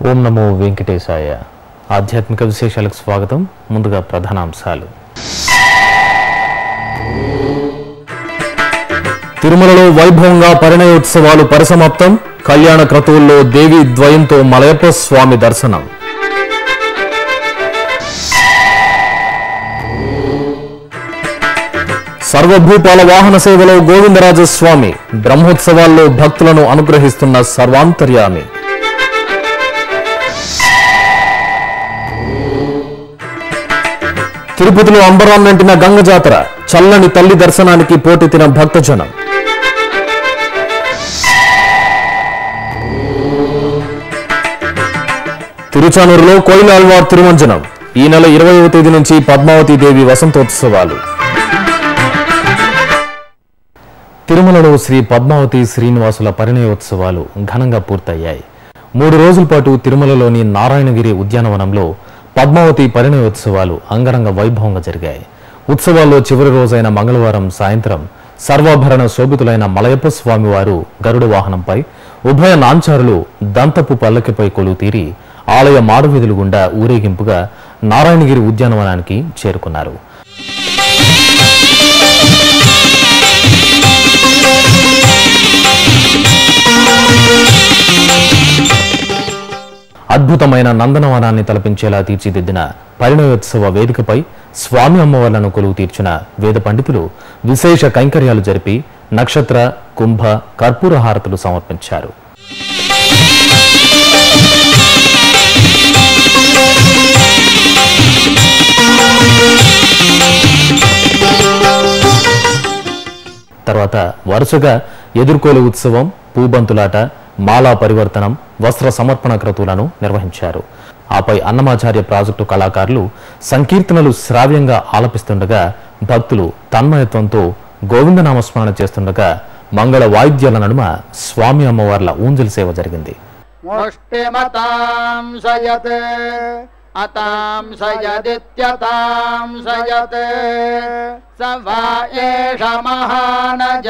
ఓం నమో వెంకటేశాయ ఆధ్యాత్మిక విశేషాలకు స్వాగతం ముందుగా ప్రధానాంశాలు తిరుమలలో వైభవంగా పరిణయోత్సవాలు పరిసమాప్తం కళ్యాణ క్రతువుల్లో దేవి ద్వయంతో మలయప్ప స్వామి దర్శనం సర్వభూపాల వాహన సేవలో గోవిందరాజస్వామి బ్రహ్మోత్సవాల్లో భక్తులను అనుగ్రహిస్తున్న సర్వాంతర్యామి తిరుపతిలో అంబరాన్నంటిన గంగ జాతర చల్లని తల్లి దర్శనానికి పోటెత్తిన భక్తజనం తిరుచానూరులో కోయిలాల్వార్ తిరుమంజనం ఈ నెల ఇరవైవ తేదీ నుంచి పద్మావతి దేవి వసంతోత్సవాలు తిరుమలలో శ్రీ పద్మావతి శ్రీనివాసుల పరిణయోత్సవాలు ఘనంగా పూర్తయ్యాయి మూడు రోజుల పాటు తిరుమలలోని నారాయణగిరి ఉద్యానవనంలో పద్మావతి పరిణయోత్సవాలు అంగరంగ వైభవంగా జరిగాయి ఉత్సవాల్లో చివరి రోజైన మంగళవారం సాయంత్రం సర్వాభరణ శోభితులైన మలయప్ప స్వామివారు గరుడ వాహనంపై ఉభయ నాంచారులు దంతపు పల్లకిపై కొలువు తీరి ఆలయ మాడువీధులు గుండా ఊరేగింపుగా నారాయణగిరి ఉద్యానవనానికి చేరుకున్నారు అద్భుతమైన నందనవనాన్ని తలపించేలా తీర్చిదిద్దిన పరిణయోత్సవ వేదికపై స్వామి అమ్మవార్లను కొలువు తీర్చిన వేద పండితులు విశేష కైంకర్యాలు జరిపి నక్షత్ర కుంభ కర్పూర హారతులు సమర్పించారు తర్వాత వరుసగా ఎదుర్కోలు ఉత్సవం పూబంతులాట మాలా పరివర్తనం వస్త్ర సమర్పణ క్రతువులను నిర్వహించారు ఆపై అన్నమాచార్య ప్రాజెక్టు కళాకారులు సంకీర్తనలు శ్రావ్యంగా ఆలపిస్తుండగా భక్తులు తన్మయత్వంతో గోవిందనామస్మరణ చేస్తుండగా మంగళ వాయిద్యాల నడుమ స్వామి అమ్మవార్ల ఊంజల్ సేవ జరిగింది मुष्टिमतां शयत् अतां शयदित्यतां शयत् स वा एष महानज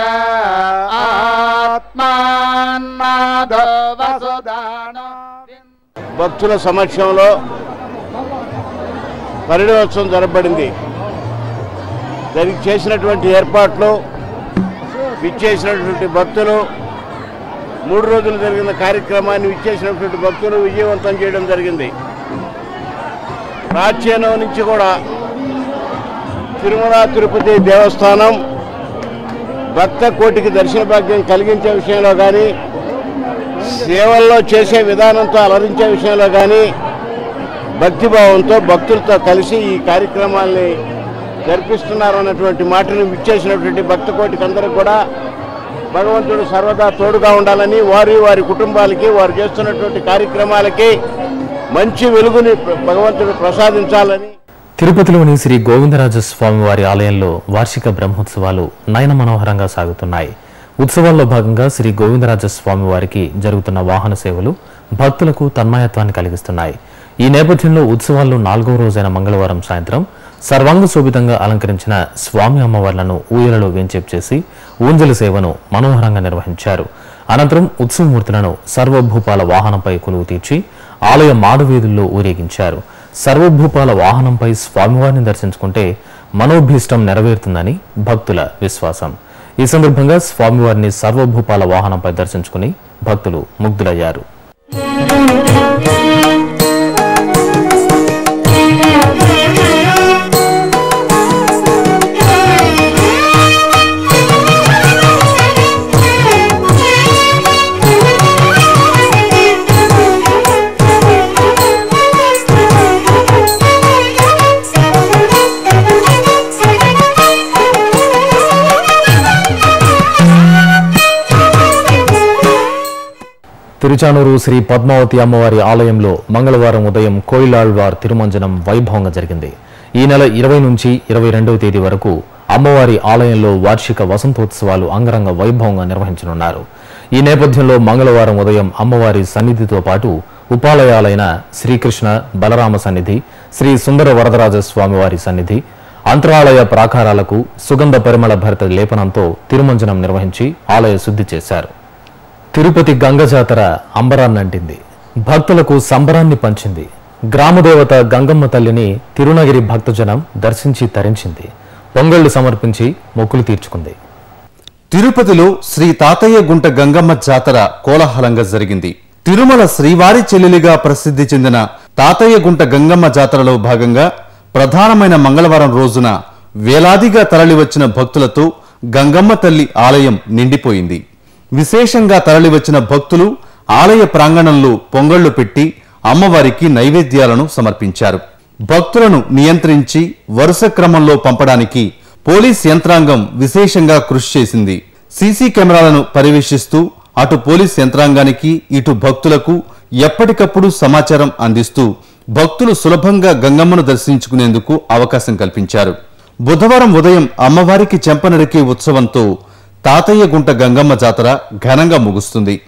आत्मान्नादो वसुदानो భక్తుల సమక్షంలో పరిణయోత్సవం జరపబడింది దానికి చేసినటువంటి ఏర్పాట్లు విచ్చేసినటువంటి భక్తులు మూడు రోజులు జరిగిన కార్యక్రమాన్ని విచ్చేసినటువంటి భక్తులు విజయవంతం చేయడం జరిగింది ప్రాచీనం నుంచి కూడా తిరుమల తిరుపతి దేవస్థానం భక్త కోటికి దర్శన భాగ్యం కలిగించే విషయంలో కానీ సేవల్లో చేసే విధానంతో అలరించే విషయంలో కానీ భక్తిభావంతో భక్తులతో కలిసి ఈ కార్యక్రమాల్ని జరిపిస్తున్నారు అన్నటువంటి మాటను విచ్చేసినటువంటి భక్త కోటికి అందరికి కూడా భగవంతుడు సర్వదా తోడుగా ఉండాలని వారి వారి కుటుంబాలకి వారు చేస్తున్నటువంటి కార్యక్రమాలకి మంచి వెలుగుని భగవంతుడు ప్రసాదించాలని తిరుపతిలోని శ్రీ గోవిందరాజ స్వామి వారి ఆలయంలో వార్షిక బ్రహ్మోత్సవాలు నయన మనోహరంగా సాగుతున్నాయి ఉత్సవాల్లో భాగంగా శ్రీ గోవిందరాజ స్వామి వారికి జరుగుతున్న వాహన సేవలు భక్తులకు తన్మయత్వాన్ని కలిగిస్తున్నాయి ఈ నేపథ్యంలో ఉత్సవాల్లో నాలుగో రోజైన మంగళవారం సాయంత్రం సర్వాంగ శోభితంగా అలంకరించిన స్వామి అమ్మవార్లను ఊయలలో వేంచేపు చేసి ఊంజల సేవను మనోహరంగా నిర్వహించారు అనంతరం ఉత్సవమూర్తులను సర్వభూపాల వాహనంపై కొలువు తీర్చి ఆలయ మాడవీధుల్లో ఊరేగించారు సర్వభూపాల వాహనంపై స్వామివారిని దర్శించుకుంటే మనోభీష్టం నెరవేరుతుందని భక్తుల విశ్వాసం ఈ సందర్భంగా స్వామివారిని సర్వభూపాల వాహనంపై దర్శించుకుని భక్తులు ముగ్ధులయ్యారు తిరుచానూరు శ్రీ పద్మావతి అమ్మవారి ఆలయంలో మంగళవారం ఉదయం కోయిలాళ్వార్ తిరుమంజనం వైభవంగా జరిగింది ఈ నెల ఇరవై నుంచి ఇరవై రెండవ తేదీ వరకు అమ్మవారి ఆలయంలో వార్షిక వసంతోత్సవాలు అంగరంగ వైభవంగా నిర్వహించనున్నారు ఈ నేపథ్యంలో మంగళవారం ఉదయం అమ్మవారి సన్నిధితో పాటు ఉపాలయాలైన శ్రీకృష్ణ బలరామ సన్నిధి శ్రీ సుందర వరదరాజ స్వామివారి సన్నిధి అంతరాలయ ప్రాకారాలకు సుగంధ పరిమళ భరిత లేపనంతో తిరుమంజనం నిర్వహించి ఆలయ శుద్ధి చేశారు తిరుపతి గంగ జాతర అంబరాన్నంటింది భక్తులకు సంబరాన్ని పంచింది గ్రామదేవత గంగమ్మ తల్లిని తిరునగిరి భక్తజనం దర్శించి తరించింది పొంగళ్లు సమర్పించి మొక్కులు తీర్చుకుంది తిరుపతిలో శ్రీ తాతయ్య గుంట గంగమ్మ జాతర కోలాహలంగా జరిగింది తిరుమల శ్రీవారి చెల్లెలిగా ప్రసిద్ధి చెందిన తాతయ్య గుంట గంగమ్మ జాతరలో భాగంగా ప్రధానమైన మంగళవారం రోజున వేలాదిగా తరలివచ్చిన భక్తులతో గంగమ్మ తల్లి ఆలయం నిండిపోయింది విశేషంగా తరలివచ్చిన భక్తులు ఆలయ ప్రాంగణంలో పొంగళ్లు పెట్టి అమ్మవారికి నైవేద్యాలను సమర్పించారు భక్తులను నియంత్రించి వరుస క్రమంలో పంపడానికి పోలీస్ యంత్రాంగం విశేషంగా కృషి చేసింది సీసీ కెమెరాలను పర్యవేక్షిస్తూ అటు పోలీస్ యంత్రాంగానికి ఇటు భక్తులకు ఎప్పటికప్పుడు సమాచారం అందిస్తూ భక్తులు సులభంగా గంగమ్మను దర్శించుకునేందుకు అవకాశం కల్పించారు బుధవారం ఉదయం అమ్మవారికి చెంపనరికే ఉత్సవంతో తాతయ్య గుంట గంగమ్మ జాతర ఘనంగా ముగుస్తుంది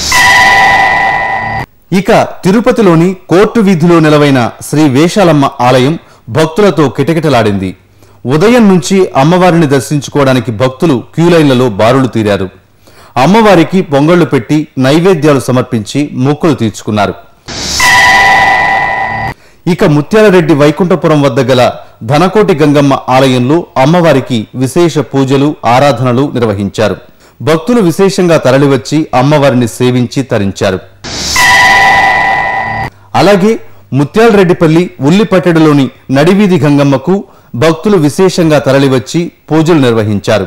ఇక తిరుపతిలోని కోర్టు వీధిలో నిలవైన శ్రీ వేషాలమ్మ ఆలయం భక్తులతో కిటకిటలాడింది ఉదయం నుంచి అమ్మవారిని దర్శించుకోవడానికి భక్తులు క్యూలైన్లలో బారులు తీరారు అమ్మవారికి పొంగళ్లు పెట్టి నైవేద్యాలు సమర్పించి మొక్కులు తీర్చుకున్నారు ఇక ముత్యాలరెడ్డి వైకుంఠపురం వద్ద గల ధనకోటి గంగమ్మ ఆలయంలో అమ్మవారికి విశేష పూజలు ఆరాధనలు నిర్వహించారు భక్తులు విశేషంగా తరలివచ్చి అమ్మవారిని సేవించి తరించారు అలాగే ముత్యాలరెడ్డిపల్లి ఉల్లిపట్టెడులోని నడివీధి గంగమ్మకు భక్తులు విశేషంగా తరలివచ్చి పూజలు నిర్వహించారు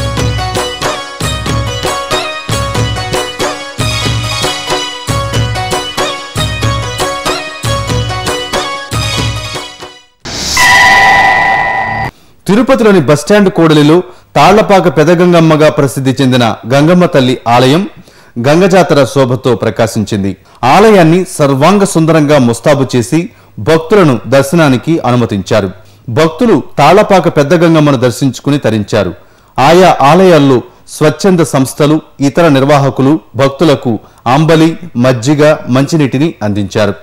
తిరుపతిలోని బస్టాండ్ కూడలిలో తాళ్లపాక పెదగంగమ్మగా ప్రసిద్ధి చెందిన గంగమ్మ తల్లి ఆలయం గంగజాతర శోభతో ప్రకాశించింది ఆలయాన్ని సర్వాంగ సుందరంగా ముస్తాబు చేసి భక్తులను దర్శనానికి అనుమతించారు భక్తులు తాళ్లపాక పెద్ద గంగమ్మను దర్శించుకుని తరించారు ఆయా ఆలయాల్లో స్వచ్ఛంద సంస్థలు ఇతర నిర్వాహకులు భక్తులకు అంబలి మజ్జిగ మంచినీటిని అందించారు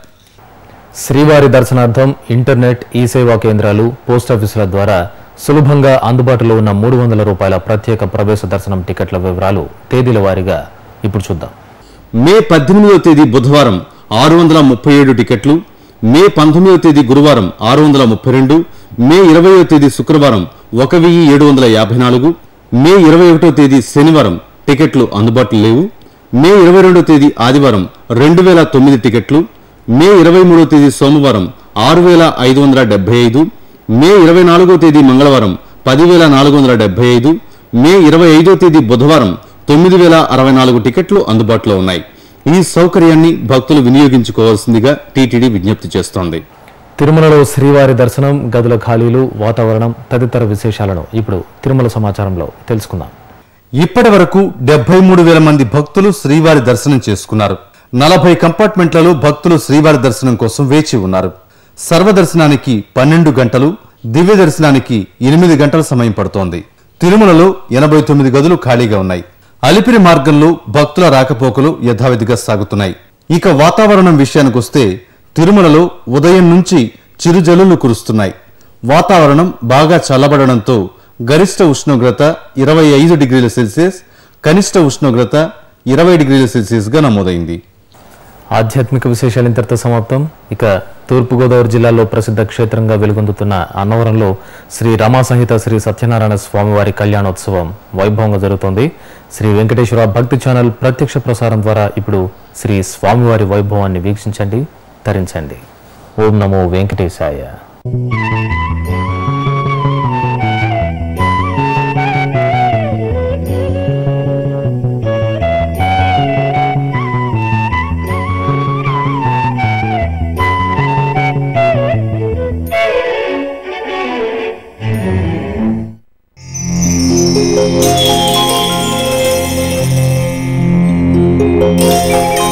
శ్రీవారి దర్శనార్థం ఇంటర్నెట్ ఈ సేవా కేంద్రాలు పోస్టాఫీసుల ద్వారా సులభంగా అందుబాటులో ఉన్న మూడు వందల రూపాయల ప్రత్యేక ప్రవేశ దర్శనం టికెట్ల వివరాలు తేదీల వారీగా ఇప్పుడు చూద్దాం మే పద్దెనిమిదవ తేదీ బుధవారం ఆరు వందల ముప్పై ఏడు టికెట్లు మే పంతొమ్మిదవ తేదీ గురువారం ఆరు వందల ముప్పై రెండు మే ఇరవయో తేదీ శుక్రవారం ఒక వెయ్యి ఏడు వందల యాభై నాలుగు మే ఇరవై ఒకటో తేదీ శనివారం టికెట్లు అందుబాటులో లేవు మే ఇరవై రెండో తేదీ ఆదివారం రెండు వేల తొమ్మిది టికెట్లు మే ఇరవై మూడో తేదీ సోమవారం ఆరు వేల ఐదు వందల డెబ్బై ఐదు మే ఇరవై నాలుగో తేదీ మంగళవారం పదివేల నాలుగు వందల డెబ్బై ఐదు మే ఇరవై ఐదో తేదీ బుధవారం తొమ్మిది వేల అరవై నాలుగు టికెట్లు అందుబాటులో ఉన్నాయి ఈ సౌకర్యాన్ని భక్తులు వినియోగించుకోవాల్సిందిగా టీటీడీ విజ్ఞప్తి చేస్తోంది తిరుమలలో శ్రీవారి దర్శనం గదుల ఖాళీలు వాతావరణం తదితర విశేషాలను ఇప్పుడు తిరుమల సమాచారంలో తెలుసుకుందాం ఇప్పటి వరకు డెబ్బై మూడు వేల మంది భక్తులు శ్రీవారి దర్శనం చేసుకున్నారు నలభై కంపార్ట్మెంట్లలో భక్తులు శ్రీవారి దర్శనం కోసం వేచి ఉన్నారు సర్వదర్శనానికి పన్నెండు గంటలు దివ్య దర్శనానికి ఎనిమిది గంటల సమయం పడుతోంది తిరుమలలో ఎనభై తొమ్మిది గదులు ఖాళీగా ఉన్నాయి అలిపిరి మార్గంలో భక్తుల రాకపోకలు యథావిధిగా సాగుతున్నాయి ఇక వాతావరణం విషయానికొస్తే తిరుమలలో ఉదయం నుంచి చిరుజల్లులు కురుస్తున్నాయి వాతావరణం బాగా చల్లబడడంతో గరిష్ట ఉష్ణోగ్రత ఇరవై ఐదు డిగ్రీల సెల్సియస్ కనిష్ట ఉష్ణోగ్రత ఇరవై డిగ్రీల సెల్సియస్గా నమోదైంది ఆధ్యాత్మిక విశేషాలు ఇంతటితో సమాప్తం ఇక తూర్పుగోదావరి జిల్లాలో ప్రసిద్ధ క్షేత్రంగా వెలుగొందుతున్న అన్నవరంలో శ్రీ రమా సంహిత శ్రీ సత్యనారాయణ స్వామివారి కళ్యాణోత్సవం వైభవంగా జరుగుతోంది శ్రీ వెంకటేశ్వర భక్తి ఛానల్ ప్రత్యక్ష ప్రసారం ద్వారా ఇప్పుడు శ్రీ స్వామివారి వైభవాన్ని వీక్షించండి తరించండి ఓం నమో వెంకటేశాయ Thank you.